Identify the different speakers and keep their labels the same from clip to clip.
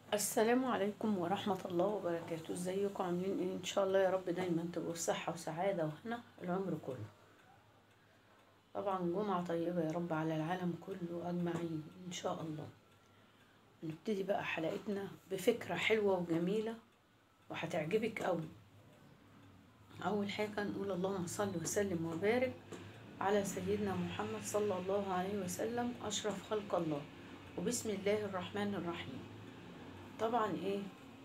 Speaker 1: السلام عليكم ورحمة الله وبركاته ازيكم عاملين ايه ان شاء الله يا رب دايما تبقوا في صحة وسعادة وهنا العمر كله طبعا جمعة طيبة يا رب على العالم كله اجمعين ان شاء الله نبتدي بقى حلقتنا بفكرة حلوة وجميلة وهتعجبك قوي اول حاجة نقول اللهم صل وسلم وبارك على سيدنا محمد صلى الله عليه وسلم اشرف خلق الله وبسم الله الرحمن الرحيم طبعا ايه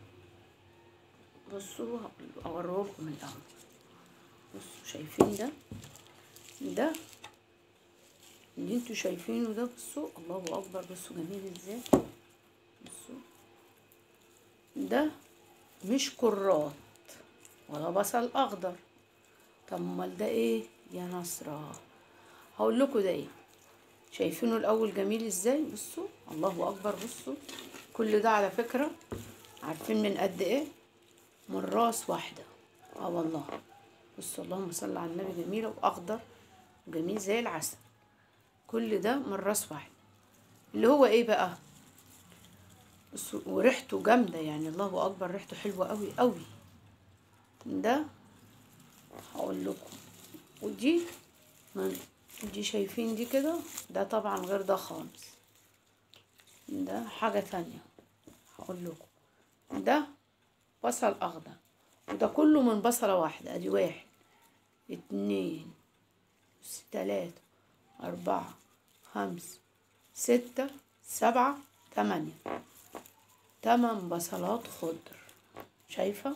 Speaker 1: بصوا اوريكم الاول بصوا شايفين ده ده اللي انتوا شايفينه ده بصوا الله اكبر بصوا جميل ازاي بصوا ده مش كرات ولا بصل اخضر طب امال ده ايه يا نصرة هقول لكم ده ايه شايفينه الاول جميل ازاي بصوا الله اكبر بصوا كل ده على فكرة عارفين من قد ايه من راس واحدة اه والله بصوا اللهم صل على النبي جميلة واخضر وجميل زي العسل كل ده من راس واحدة اللي هو ايه بقى بصوا وريحته جامدة يعني الله اكبر ريحته حلوة قوي قوي ده هقول لكم ودي من دي شايفين دي كده ده طبعا غير ده خالص ده حاجة تانية هقول لكم ده بصل أخضر وده كله من بصلة واحدة ادي واحد اتنين تلاتة أربعة خمسة ستة سبعة تمانية تمن بصلات خضر شايفة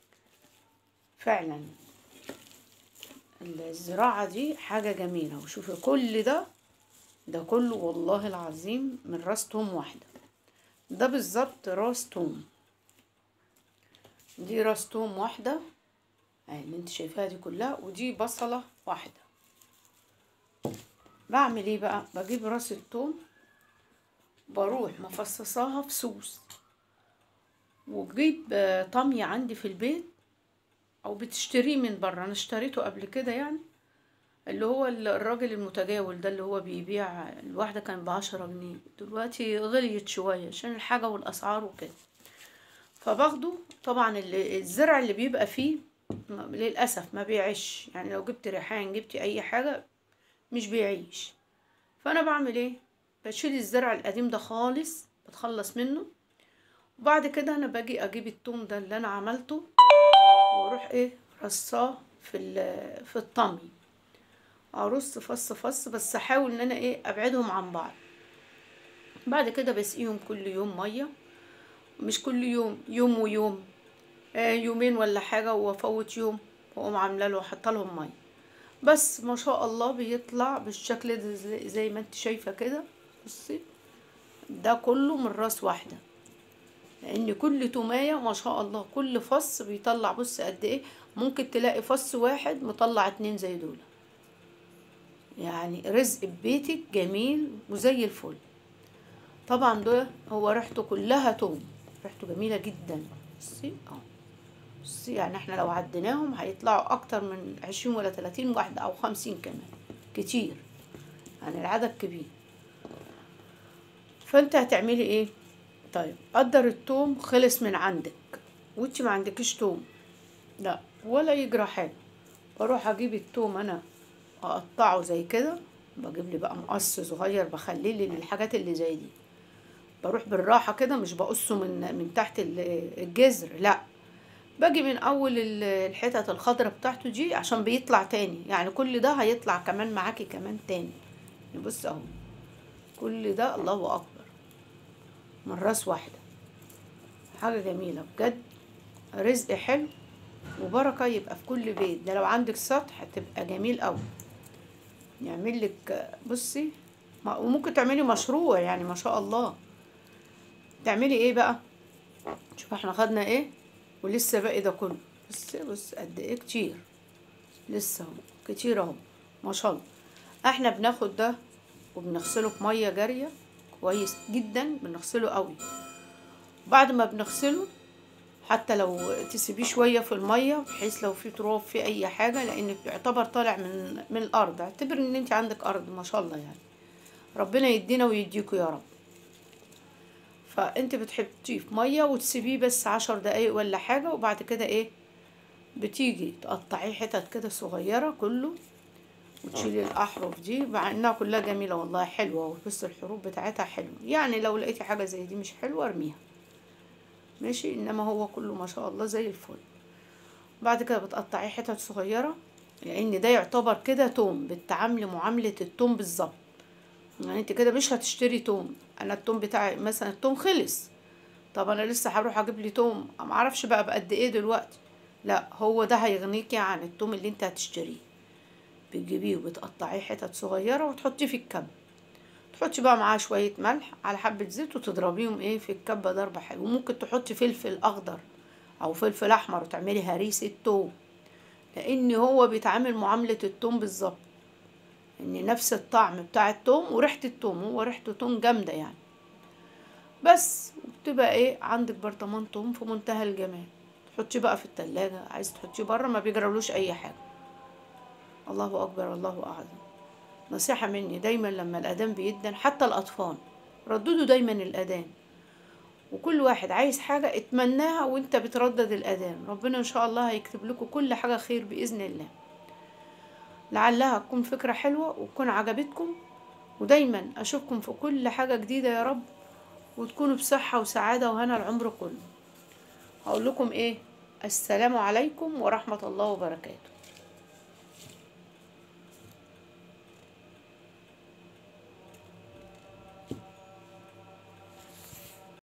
Speaker 1: فعلا الزراعة دي حاجة جميلة وشوفي كل ده ده كله والله العظيم من راس توم واحدة ده بالظبط راس توم دي راس توم واحدة اهي اللي انت شايفاها دي كلها ودي بصلة واحدة بعمل ايه بقى بجيب راس التوم بروح مفصصاها في سوس وجيب طمي عندي في البيت او بتشتريه من بره انا اشتريته قبل كده يعني اللي هو الراجل المتجاول ده اللي هو بيبيع الواحدة كان بعشرة جنيه دلوقتي غليت شوية عشان الحاجة والأسعار وكده فباخده طبعا الزرع اللي بيبقى فيه للأسف ما بيعيش يعني لو جبت ريحان جبت أي حاجة مش بيعيش فأنا بعمل ايه بشيل الزرع القديم ده خالص بتخلص منه وبعد كده أنا باجي أجيب التوم ده اللي أنا عملته واروح ايه رصاه في في الطمي ارص فص فص بس احاول ان انا ايه ابعدهم عن بعض بعد كده بسقيهم كل يوم ميه مش كل يوم يوم ويوم آه يومين ولا حاجه وافوت يوم واقوم عامله له احط لهم ميه بس ما شاء الله بيطلع بالشكل ده زي, زي ما انت شايفه كده بصي ده كله من راس واحده لان كل تومايه ما شاء الله كل فص بيطلع بص قد ايه ممكن تلاقي فص واحد مطلع اتنين زي دول يعني رزق ببيتك جميل وزي الفل طبعا ده هو ريحته كلها توم ريحته جميله جدا بصي اه بصي يعني احنا لو عديناهم هيطلعوا اكتر من عشرين ولا تلاتين واحده او خمسين كمان كتير يعني العدد كبير فانت هتعملي ايه طيب قدر التوم خلص من عندك وانت ما عندكيش توم لا ولا يجرى حاجه بروح اجيب التوم انا اقطعه زي كده بجيب لي بقى مقص صغير بخليه لي للحاجات اللي زي دي بروح بالراحه كده مش بقصه من من تحت الجذر لا باجي من اول الحتت الخضرة بتاعته دي عشان بيطلع تاني يعني كل ده هيطلع كمان معاكي كمان تاني بص اهو كل ده الله اكبر من راس واحدة حاجة جميلة بجد رزق حلو وبركة يبقى في كل بيت ده لو عندك سطح تبقى جميل قوي يعمل لك بصي وممكن تعملي مشروع يعني ما شاء الله تعملي ايه بقى شوف احنا خدنا ايه ولسه باقي ده كله بص بص قد ايه كتير لسه اهو كتير اهو ما شاء الله احنا بناخد ده وبنغسله بميه جاريه كويس جدا بنغسله قوي بعد ما بنغسله حتى لو تسيبيه شوية في المية بحيث لو في تراب في أي حاجة لأن بيعتبر طالع من من الأرض اعتبر إن أنت عندك أرض ما شاء الله يعني ربنا يدينا ويديكوا يا رب فانت بتحطيه في ميه وتسيبيه بس عشر دقايق ولا حاجه وبعد كده ايه بتيجي تقطعيه حتت كده صغيره كله وتشيلي الاحرف دي مع انها كلها جميله والله حلوه بس الحروف بتاعتها حلوه يعني لو لقيتي حاجه زي دي مش حلوه ارميها ماشي انما هو كله ما شاء الله زي الفل بعد كده بتقطعيه حتت صغيره لان ده يعتبر كده توم بتعاملي معامله التوم بالظبط يعني انت كده مش هتشتري توم انا التوم بتاعي مثلا التوم خلص طب انا لسه هروح اجيب لي توم ما اعرفش بقى بقد ايه دلوقتي لا هو ده هيغنيكي عن التوم اللي انت هتشتريه بتجيبيه وبتقطعيه حتت صغيره وتحطيه في الكب تحطي بقى معاه شويه ملح على حبه زيت وتضربيهم ايه في الكبه ضربه حلوه وممكن تحطي فلفل اخضر او فلفل احمر وتعملي هريسه توم لان هو بيتعامل معامله التوم بالظبط ان نفس الطعم بتاع التوم وريحه التوم هو ريحته توم جامده يعني بس وبتبقى ايه عندك برطمان توم في منتهى الجمال تحطيه بقى في التلاجة عايز تحطيه بره ما بيجرالوش اي حاجه الله اكبر الله اعظم نصيحه مني دايما لما الاذان بيدن حتى الاطفال رددوا دايما الاذان وكل واحد عايز حاجه اتمناها وانت بتردد الاذان ربنا ان شاء الله هيكتب لكم كل حاجه خير باذن الله لعلها تكون فكره حلوه وتكون عجبتكم ودايما اشوفكم في كل حاجه جديده يا رب وتكونوا بصحه وسعاده وهنا العمر كله هقول لكم ايه السلام عليكم ورحمه الله وبركاته